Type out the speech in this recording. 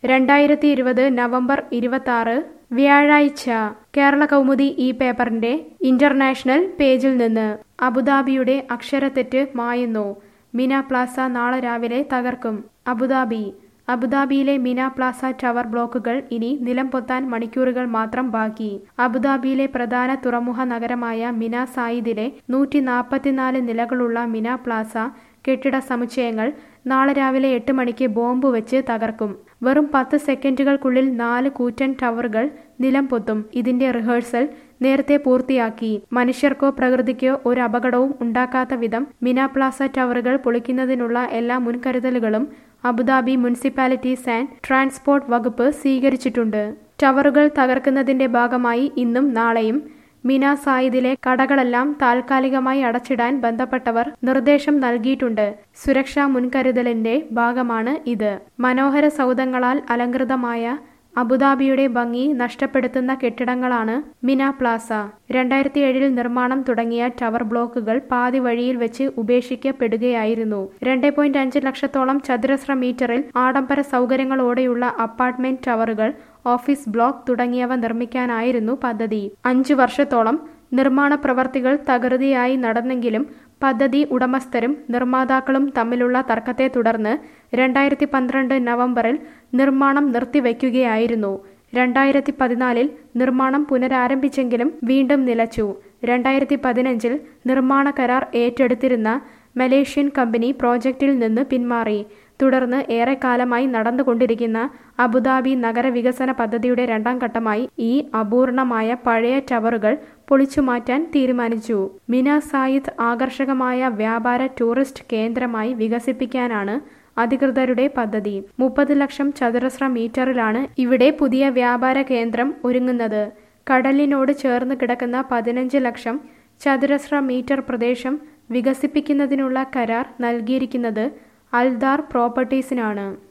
രണ്ടായിരത്തി ഇരുപത് നവംബർ ഇരുപത്തി വ്യാഴാഴ്ച കേരള കൗമുദി ഈ പേപ്പറിന്റെ ഇന്റർനാഷണൽ പേജിൽ നിന്ന് അബുദാബിയുടെ അക്ഷരത്തെറ്റ് മായുന്നു മിന പ്ലാസ നാളെ രാവിലെ തകർക്കും അബുദാബി അബുദാബിയിലെ മിന പ്ലാസ ടവർ ബ്ലോക്കുകൾ ഇനി നിലം പൊത്താൻ മണിക്കൂറുകൾ മാത്രം ബാക്കി അബുദാബിയിലെ പ്രധാന തുറമുഖ നഗരമായ മിന സായിദിലെ നൂറ്റി നാൽപ്പത്തിനാല് നിലകളുള്ള മിന പ്ലാസ കെട്ടിട സമുച്ചയങ്ങൾ നാളെ രാവിലെ എട്ട് മണിക്ക് ബോംബ് വെച്ച് തകർക്കും വെറും പത്ത് സെക്കൻഡുകൾക്കുള്ളിൽ നാല് കൂറ്റൻ ടവറുകൾ നിലം പൊത്തും ഇതിന്റെ റിഹേഴ്സൽ നേരത്തെ പൂർത്തിയാക്കി മനുഷ്യർക്കോ പ്രകൃതിക്കോ ഒരു അപകടവും ഉണ്ടാക്കാത്ത വിധം മിന പ്ലാസ ടവറുകൾ പൊളിക്കുന്നതിനുള്ള എല്ലാ മുൻകരുതലുകളും അബുദാബി മുനിസിപ്പാലിറ്റീസ് ആൻഡ് ട്രാൻസ്പോർട്ട് വകുപ്പ് സ്വീകരിച്ചിട്ടുണ്ട് ടവറുകൾ തകർക്കുന്നതിന്റെ ഭാഗമായി ഇന്നും നാളെയും മിന സായിദിലെ കടകളെല്ലാം താൽക്കാലികമായി അടച്ചിടാൻ ബന്ധപ്പെട്ടവർ നിർദ്ദേശം നൽകിയിട്ടുണ്ട് സുരക്ഷാ മുൻകരുതലിന്റെ ഭാഗമാണ് ഇത് മനോഹര സൗധങ്ങളാൽ അലങ്കൃതമായ അബുദാബിയുടെ ഭംഗി നഷ്ടപ്പെടുത്തുന്ന കെട്ടിടങ്ങളാണ് മിന പ്ലാസ രണ്ടായിരത്തി ഏഴിൽ നിർമ്മാണം തുടങ്ങിയ ടവർ ബ്ലോക്കുകൾ പാതി വഴിയിൽ വെച്ച് ഉപേക്ഷിക്കപ്പെടുകയായിരുന്നു രണ്ട് പോയിന്റ് അഞ്ച് ലക്ഷത്തോളം ചതുരശ്ര മീറ്ററിൽ ആഡംബര സൗകര്യങ്ങളോടെയുള്ള അപ്പാർട്ട്മെന്റ് ടവറുകൾ ഓഫീസ് ബ്ലോക്ക് തുടങ്ങിയവ നിർമ്മിക്കാനായിരുന്നു പദ്ധതി അഞ്ചു വർഷത്തോളം നിർമ്മാണ പ്രവർത്തികൾ തകൃതിയായി നടന്നെങ്കിലും പദ്ധതി ഉടമസ്ഥരും നിർമ്മാതാക്കളും തമ്മിലുള്ള തർക്കത്തെ തുടർന്ന് രണ്ടായിരത്തി പന്ത്രണ്ട് നവംബറിൽ നിർമ്മാണം നിർത്തിവെക്കുകയായിരുന്നു രണ്ടായിരത്തി പതിനാലിൽ നിർമ്മാണം പുനരാരംഭിച്ചെങ്കിലും വീണ്ടും നിലച്ചു രണ്ടായിരത്തി പതിനഞ്ചിൽ നിർമ്മാണ കരാർ ഏറ്റെടുത്തിരുന്ന മലേഷ്യൻ കമ്പനി പ്രോജക്റ്റിൽ നിന്ന് പിന്മാറി തുടർന്ന് ഏറെക്കാലമായി നടന്നുകൊണ്ടിരിക്കുന്ന അബുദാബി നഗരവികസന പദ്ധതിയുടെ രണ്ടാം ഘട്ടമായി ഈ അപൂർണമായ പഴയ ടവറുകൾ പൊളിച്ചുമാറ്റാൻ തീരുമാനിച്ചു മിന സായിദ് ആകർഷകമായ വ്യാപാര ടൂറിസ്റ്റ് കേന്ദ്രമായി വികസിപ്പിക്കാനാണ് അധികൃതരുടെ പദ്ധതി മുപ്പത് ലക്ഷം ചതുരശ്ര മീറ്ററിലാണ് ഇവിടെ പുതിയ വ്യാപാര കേന്ദ്രം ഒരുങ്ങുന്നത് കടലിനോട് ചേർന്ന് കിടക്കുന്ന പതിനഞ്ച് ലക്ഷം ചതുരശ്ര മീറ്റർ പ്രദേശം വികസിപ്പിക്കുന്നതിനുള്ള കരാർ നൽകിയിരിക്കുന്നത് അൽദാർ പ്രോപ്പർട്ടീസിനാണ്